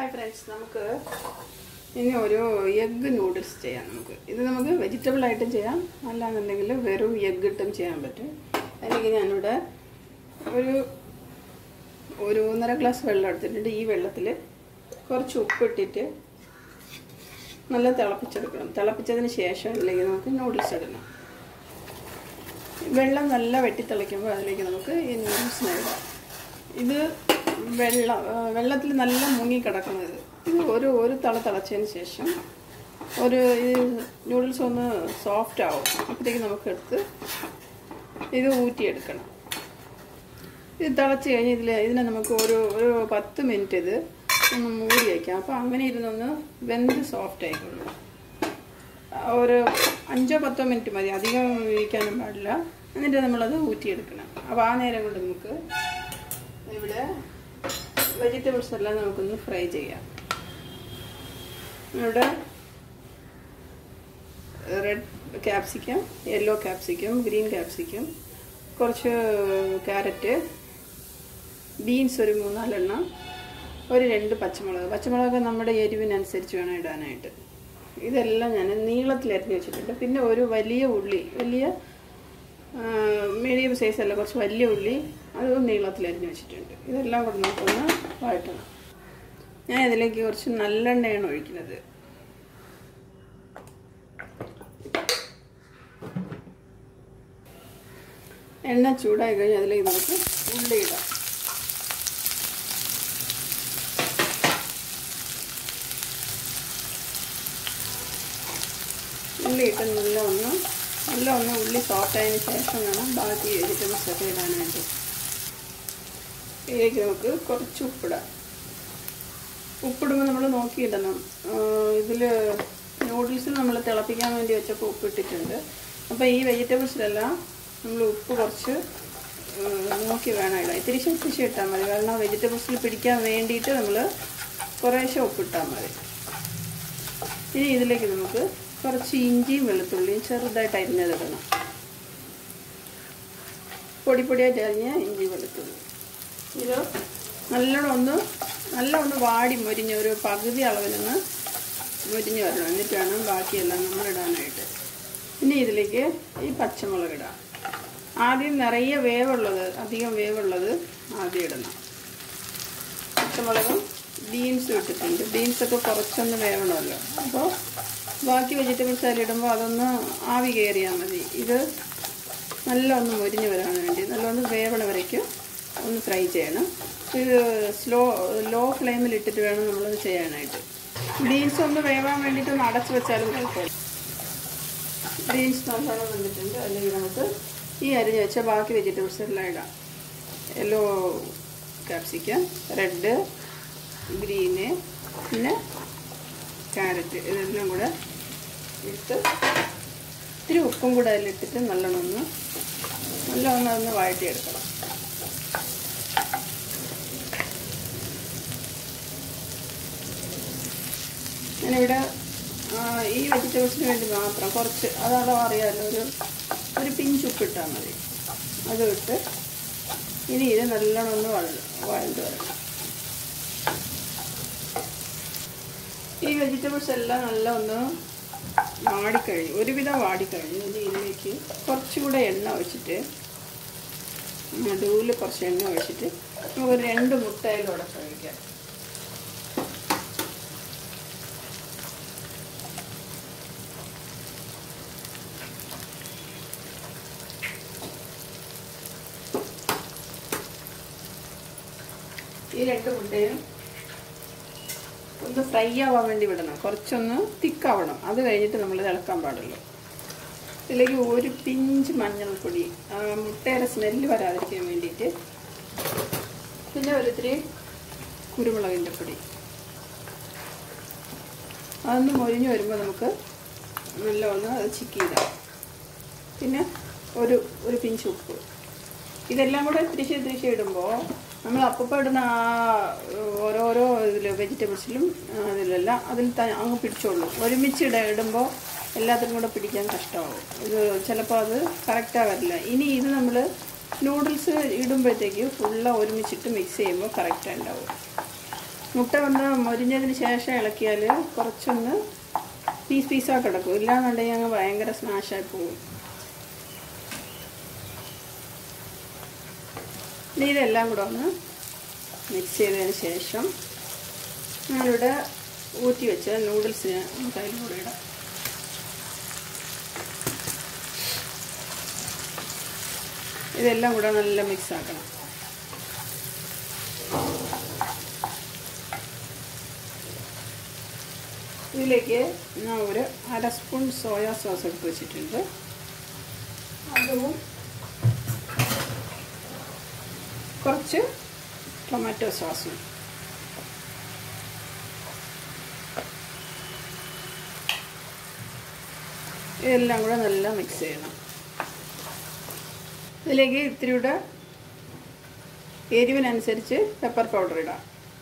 hi friends നമുക്ക് ഇനി ഒരു എഗ്ഗ് നൂഡിൽസ് ചെയ്യാം നമുക്ക് ഇത് നമുക്ക് വെജിറ്റബിൾ ആയിട്ടും ചെയ്യാം അല്ലാന്നുണ്ടെങ്കിൽ വെറും എഗ്ഗ് ഇട്ടും ചെയ്യാൻ പറ്റും അല്ലെങ്കിൽ ഞാനിവിടെ ഒരു ഒരു ഒന്നര ഗ്ലാസ് വെള്ളം എടുത്തിട്ടുണ്ട് ഈ വെള്ളത്തിൽ കുറച്ച് ഉപ്പിട്ടിട്ട് നല്ല തിളപ്പിച്ചെടുക്കണം തിളപ്പിച്ചതിന് ശേഷം ഇല്ലെങ്കിൽ നമുക്ക് നൂഡിൽസ് ഇടണം വെള്ളം നല്ല വെട്ടി തിളയ്ക്കുമ്പോൾ അതിലേക്ക് നമുക്ക് ഈ നൂഡിൽസിനെ ഇടാം ഇത് വെള്ളം വെള്ളത്തിൽ നല്ല മുങ്ങി കിടക്കുന്നത് ഇത് ഒരു ഒരു തള തിളച്ചതിന് ശേഷം ഒരു ഈ നൂഡിൽസ് ഒന്ന് സോഫ്റ്റ് ആവും അപ്പോഴത്തേക്ക് നമുക്ക് എടുത്ത് ഇത് ഊറ്റിയെടുക്കണം ഇത് തിളച്ച് കഴിഞ്ഞ് ഇതിൽ ഇതിനെ നമുക്ക് ഒരു ഒരു പത്ത് മിനിറ്റ് ഇത് ഒന്ന് മൂടി വയ്ക്കാം അപ്പോൾ അങ്ങനെ ഇരുന്നൊന്ന് വെന്ത് സോഫ്റ്റ് ആയിക്കൊള്ളു ഒരു അഞ്ചോ പത്തോ മിനിറ്റ് മതി അധികം ഇരിക്കാനും പാടില്ല എന്നിട്ട് നമ്മളത് ഊറ്റിയെടുക്കണം അപ്പോൾ ആ നേരം കൊണ്ട് നമുക്ക് ഇവിടെ വെജിറ്റബിൾസ് എല്ലാം നമുക്കൊന്ന് ഫ്രൈ ചെയ്യാം ഇവിടെ red capsicum yellow capsicum green capsicum കുറച്ച് ക്യാരറ്റ് ബീൻസ് ഒരു മൂന്നാലെണ്ണം ഒരു രണ്ട് പച്ചമുളക് പച്ചമുളക് നമ്മുടെ എരിവിനനുസരിച്ച് വേണം ഇടാനായിട്ട് ഇതെല്ലാം ഞാൻ നീളത്തിൽ അരിഞ്ഞ് വെച്ചിട്ടുണ്ട് പിന്നെ ഒരു വലിയ ഉള്ളി വലിയ മീഡിയം സൈസ് അല്ല കുറച്ച് വലിയ ഉള്ളി അത് നീളത്തിൽ അരിഞ്ഞ് വെച്ചിട്ടുണ്ട് ഇതെല്ലാം കൂടെ നമുക്കൊന്ന് വഴറ്റണം ഞാൻ ഇതിലേക്ക് കുറച്ച് നല്ലെണ്ണയാണ് ഒഴിക്കുന്നത് എണ്ണ ചൂടായി കഴിഞ്ഞാൽ അതിലേക്ക് നമുക്ക് ഉള്ളി ഇടാം ഉള്ളി ഇട്ട് നല്ല ഒന്ന് നല്ല ഒന്ന് ഉള്ളി സോഫ്റ്റ് ആയതിനു ശേഷം വേണം ബാക്കി വെജിറ്റബിൾസ് ഒക്കെ ഇടാനായിട്ട് ഇതിലേക്ക് നമുക്ക് കുറച്ച് ഉപ്പിടാം ഉപ്പിടുമ്പോൾ നമ്മൾ നോക്കിയിടണം ഇതിൽ നൂഡിൽസിൽ നമ്മൾ തിളപ്പിക്കാൻ വേണ്ടി വെച്ചപ്പോൾ ഉപ്പിട്ടിട്ടുണ്ട് അപ്പോൾ ഈ വെജിറ്റബിൾസിലെല്ലാം നമ്മൾ ഉപ്പ് കുറച്ച് നോക്കി വേണം ഇടാം ഇത്തിരി ശക്തിച്ച് ഇട്ടാൽ മതി കാരണം വെജിറ്റബിൾസിൽ പിടിക്കാൻ വേണ്ടിയിട്ട് നമ്മൾ കുറേശ്ശെ ഉപ്പിട്ടാൽ മതി ഇനി ഇതിലേക്ക് നമുക്ക് കുറച്ച് ഇഞ്ചിയും വെളുത്തുള്ളിയും ചെറുതായിട്ട് അരിഞ്ഞതിടണം പൊടി പൊടിയായിട്ട് അരിഞ്ഞ ഇഞ്ചി വെളുത്തുള്ളി ഇത് നല്ലോണം ഒന്ന് നല്ല ഒന്ന് വാടി മുരിഞ്ഞ് ഒരു പകുതി അളവിലൊന്ന് മുരിഞ്ഞ് വരണം എന്നിട്ട് വേണം ബാക്കിയെല്ലാം നമ്മൾ ഇടാനായിട്ട് ഇനി ഇതിലേക്ക് ഈ പച്ചമുളക് ഇടാം ആദ്യം നിറയെ വേവുള്ളത് അധികം വേവുള്ളത് ആദ്യം ഇടണം പച്ചമുളകും ബീൻസും ഇട്ടിട്ടുണ്ട് ബീൻസൊക്കെ കുറച്ചൊന്ന് വേവണമല്ലോ അപ്പോൾ ബാക്കി വെജിറ്റബിൾസ് അതിലിടുമ്പോൾ അതൊന്ന് ആവി കയറിയാൽ മതി ഇത് നല്ല ഒന്ന് മുരിഞ്ഞ് വരാൻ വേണ്ടി നല്ലൊന്ന് വേവണ വരയ്ക്കും ഒന്ന് ഫ്രൈ ചെയ്യണം ഇത് സ്ലോ ലോ ഫ്ലെയിമിൽ ഇട്ടിട്ട് വേണം നമ്മളത് ചെയ്യാനായിട്ട് ബീൻസ് ഒന്ന് വേവാൻ വേണ്ടിയിട്ട് ഒന്ന് അടച്ചു വെച്ചാലും കുഴപ്പമില്ല ബീൻസ് നല്ലോണം വന്നിട്ടുണ്ട് അല്ലെങ്കിൽ നമുക്ക് ഈ അരിഞ്ഞ് വെച്ച ബാക്കി വെജിറ്റബിൾസ് എല്ലാം ഇടാം യെല്ലോ ക്യാപ്സിക്കം റെഡ് ഗ്രീന് പിന്നെ ക്യാരറ്റ് ഇതെല്ലാം കൂടെ ഇട്ട് ഇത്തിരി ഉപ്പും കൂടെ അതിലിട്ടിട്ട് നല്ലോണം ഒന്ന് നല്ലോണം ഒന്ന് വഴറ്റിയെടുക്കണം ഞാനിവിടെ ഈ വെജിറ്റബിൾസിന് വേണ്ടി മാത്രം കുറച്ച് അതാണോ അറിയാമല്ലോ ഒരു ഒരു പിഞ്ച് ഉപ്പിട്ടാൽ മതി അത് ഇട്ട് ഇനി ഇത് നല്ലോണം ഒന്ന് വഴ വഴണ്ട് വരണം ഈ വെജിറ്റബിൾസ് എല്ലാം നല്ല ഒന്ന് വാടിക്കഴിഞ്ഞു ഒരുവിധം വാടിക്കഴിഞ്ഞു ഇനി ഇതിലേക്ക് കുറച്ചുകൂടെ എണ്ണ ഒഴിച്ചിട്ട് നടുവിൽ കുറച്ച് എണ്ണ ഒഴിച്ചിട്ട് നമുക്ക് ഒരു രണ്ട് മുട്ടയിലൂടെ കഴിക്കാം ഈ രണ്ട് മുട്ടയും ഒന്ന് ഫ്രൈ ആവാൻ വേണ്ടി വിടണം കുറച്ചൊന്ന് തിക്കാവണം അത് കഴിഞ്ഞിട്ട് നമ്മൾ ഇളക്കാൻ പാടുള്ളൂ ഇതിലേക്ക് ഒരു പിഞ്ച് മഞ്ഞൾപ്പൊടി മുട്ടയുടെ സ്മെല്ല് വരാതിരിക്കാൻ വേണ്ടിയിട്ട് പിന്നെ ഒരിത്തിരി കുരുമുളകിൻ്റെ പൊടി അതൊന്ന് മൊരിഞ്ഞ് വരുമ്പോൾ നമുക്ക് നല്ല ഒന്ന് അത് ചിക്കിയിടാം പിന്നെ ഒരു ഒരു പിഞ്ച് ഉപ്പ് ഇതെല്ലാം കൂടെ തിരിച്ച് തിരിച്ച് ഇടുമ്പോൾ നമ്മൾ അപ്പം ഇടുന്ന ആ ഓരോരോ ഇതിൽ വെജിറ്റബിൾസിലും അതിലെല്ലാം അതിൽ അങ്ങ് പിടിച്ചോളൂ ഒരുമിച്ച് ഇട ഇടുമ്പോൾ എല്ലാത്തിനും കൂടെ പിടിക്കാൻ കഷ്ടമാവും ഇത് ചിലപ്പോൾ അത് കറക്റ്റാണ് വരില്ല ഇനി ഇത് നമ്മൾ നൂഡിൽസ് ഇടുമ്പോഴത്തേക്ക് ഫുള്ള് ഒരുമിച്ചിട്ട് മിക്സ് ചെയ്യുമ്പോൾ കറക്റ്റ് ഉണ്ടാവും മുട്ട ഒന്ന് മൊരിഞ്ഞതിന് ശേഷം ഇളക്കിയാൽ കുറച്ചൊന്ന് പീസ് പീസാക്കി കിടക്കും ഇല്ലാന്നുണ്ടെങ്കിൽ അങ്ങ് ഭയങ്കര സ്മാഷായി പോകും ഇനി ഇതെല്ലാം കൂടെ ഒന്ന് മിക്സ് ചെയ്തതിന് ശേഷം നമ്മളിവിടെ ഊറ്റി വെച്ച നൂഡിൽസിന് നമുക്ക് അതിൽ കൂടെ ഇടാം ഇതെല്ലാം കൂടെ നല്ല മിക്സ് ആക്കണം ഇതിലേക്ക് ഞാൻ ഒരു അര സ്പൂൺ സോയാ സോസ് എടുത്ത് വെച്ചിട്ടുണ്ട് അതും കുറച്ച് ടൊമാറ്റോ സോസും ഇതെല്ലാം കൂടെ നല്ല മിക്സ് ചെയ്യണം ഇതിലേക്ക് ഇത്തിരി കൂടെ എരിവിനനുസരിച്ച് പെപ്പർ പൗഡർ ഇടാം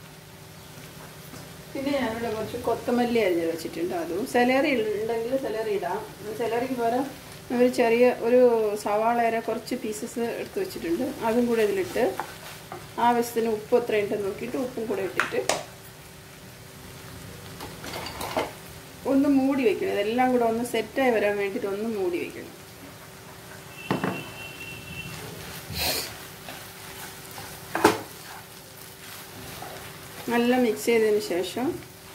പിന്നെ ഞാനിവിടെ കുറച്ച് കൊത്തമല്ലി അരിഞ്ഞ് വെച്ചിട്ടുണ്ട് അതും സെലറി ഉണ്ടെങ്കിൽ സെലറി ഇടാം സെലറിക്ക് പകരം ഒരു ചെറിയ ഒരു സവാളയുടെ കുറച്ച് പീസസ് എടുത്ത് വെച്ചിട്ടുണ്ട് അതും കൂടെ ഇതിലിട്ട് ആവശ്യത്തിന് ഉപ്പ് എത്ര ഉണ്ടെന്ന് നോക്കിയിട്ട് ഉപ്പും കൂടെ ഇട്ടിട്ട് ഒന്ന് മൂടി വെക്കണം ഇതെല്ലാം കൂടെ ഒന്ന് സെറ്റായി വരാൻ വേണ്ടിയിട്ട് ഒന്ന് മൂടി വെക്കണം നല്ല മിക്സ് ചെയ്തതിന് ശേഷം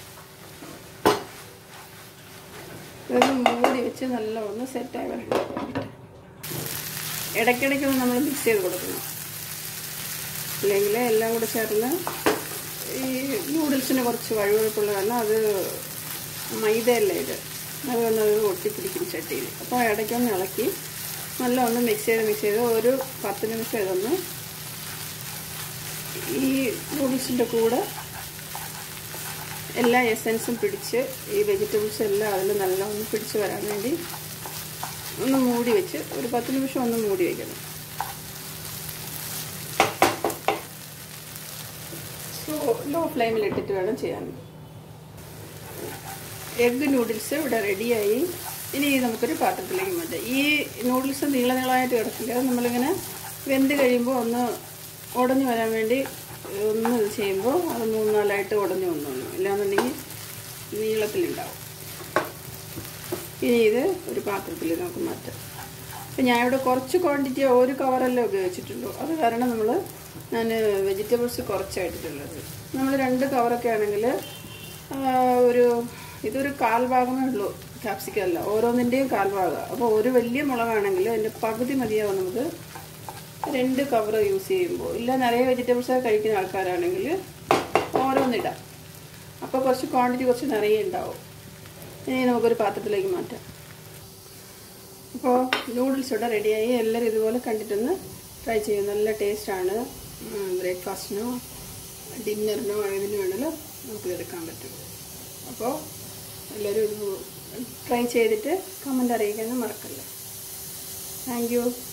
ഇതൊന്ന് മൂടി വെച്ച് നല്ല ഒന്ന് സെറ്റായി വരണം ഇടയ്ക്കിടയ്ക്ക് ഒന്ന് നമ്മൾ മിക്സ് ചെയ്ത് കൊടുക്കണം അല്ലെങ്കിൽ എല്ലാം കൂടെ ചേർന്ന് ഈ നൂഡിൽസിന് കുറച്ച് വഴുവഴുപ്പുള്ള കാരണം അത് മൈദയല്ല ഇത് അതുകൊണ്ട് അത് ഒട്ടിപ്പിടിക്കും ചട്ടിയിൽ അപ്പോൾ ഇടയ്ക്കൊന്ന് ഇളക്കി നല്ല ഒന്ന് മിക്സ് ചെയ്ത് മിക്സ് ചെയ്ത് ഒരു പത്ത് നിമിഷം ഇതൊന്ന് ഈ നൂഡിൽസിൻ്റെ കൂടെ എല്ലാ എസൻസും പിടിച്ച് ഈ വെജിറ്റബിൾസ് എല്ലാം അതിൽ നല്ല ഒന്ന് പിടിച്ച് വരാൻ വേണ്ടി ഒന്ന് മൂടി വെച്ച് ഒരു പത്ത് നിമിഷം ഒന്ന് മൂടി വയ്ക്കണം സോ ലോ ഫ്ലെയിമിൽ ഇട്ടിട്ട് വേണം ചെയ്യാൻ എഗ്ഗ് നൂഡിൽസ് ഇവിടെ റെഡിയായി ഇനി നമുക്കൊരു പാത്രത്തിലേക്ക് മാറ്റാം ഈ നൂഡിൽസ് നീള നീളമായിട്ട് കിടക്കില്ല അത് നമ്മളിങ്ങനെ വെന്ത് കഴിയുമ്പോൾ ഒന്ന് ഉടഞ്ഞു വരാൻ വേണ്ടി ഒന്ന് ഇത് ചെയ്യുമ്പോൾ അത് മൂന്നാലായിട്ട് ഉടഞ്ഞു വന്നോളൂ ഇല്ലാന്നുണ്ടെങ്കിൽ നീളത്തിലുണ്ടാവും ഇനി ഇത് ഒരു പാത്രത്തിൽ നമുക്ക് മാറ്റാം അപ്പം ഞാൻ ഇവിടെ കുറച്ച് ക്വാണ്ടിറ്റി ഒരു കവറല്ലേ ഉപയോഗിച്ചിട്ടുള്ളൂ അത് കാരണം നമ്മൾ ഞാൻ വെജിറ്റബിൾസ് കുറച്ചായിട്ടുള്ളത് നമ്മൾ രണ്ട് കവറൊക്കെ ആണെങ്കിൽ ഒരു ഇതൊരു കാൽ ഭാഗമേ ഉള്ളൂ ക്യാപ്സിക്കം അല്ല ഓരോന്നിൻ്റെയും കാൽ ഭാഗം അപ്പോൾ ഒരു വലിയ മുളകാണെങ്കിൽ അതിൻ്റെ പകുതി മതിയാവും നമുക്ക് രണ്ട് കവർ യൂസ് ചെയ്യുമ്പോൾ ഇല്ല നിറയെ വെജിറ്റബിൾസ് കഴിക്കുന്ന ആൾക്കാരാണെങ്കിൽ ഓരോന്നിടാം അപ്പോൾ കുറച്ച് ക്വാണ്ടിറ്റി കുറച്ച് നിറയെ ഉണ്ടാവും ഇനി നമുക്കൊരു പാത്രത്തിലേക്ക് മാറ്റാം അപ്പോൾ നൂഡിൽസ് ഇവിടെ റെഡിയായി എല്ലാവരും ഇതുപോലെ കണ്ടിട്ടൊന്ന് ട്രൈ ചെയ്യും നല്ല ടേസ്റ്റാണ് ബ്രേക്ക്ഫാസ്റ്റിനോ ഡിന്നറിനോ ഏതിനു വേണമെങ്കിലും നമുക്ക് എടുക്കാൻ പറ്റും അപ്പോൾ എല്ലാവരും ഇത് ട്രൈ ചെയ്തിട്ട് കമൻ്റ് അറിയിക്കാൻ മറക്കല്ലേ താങ്ക് യു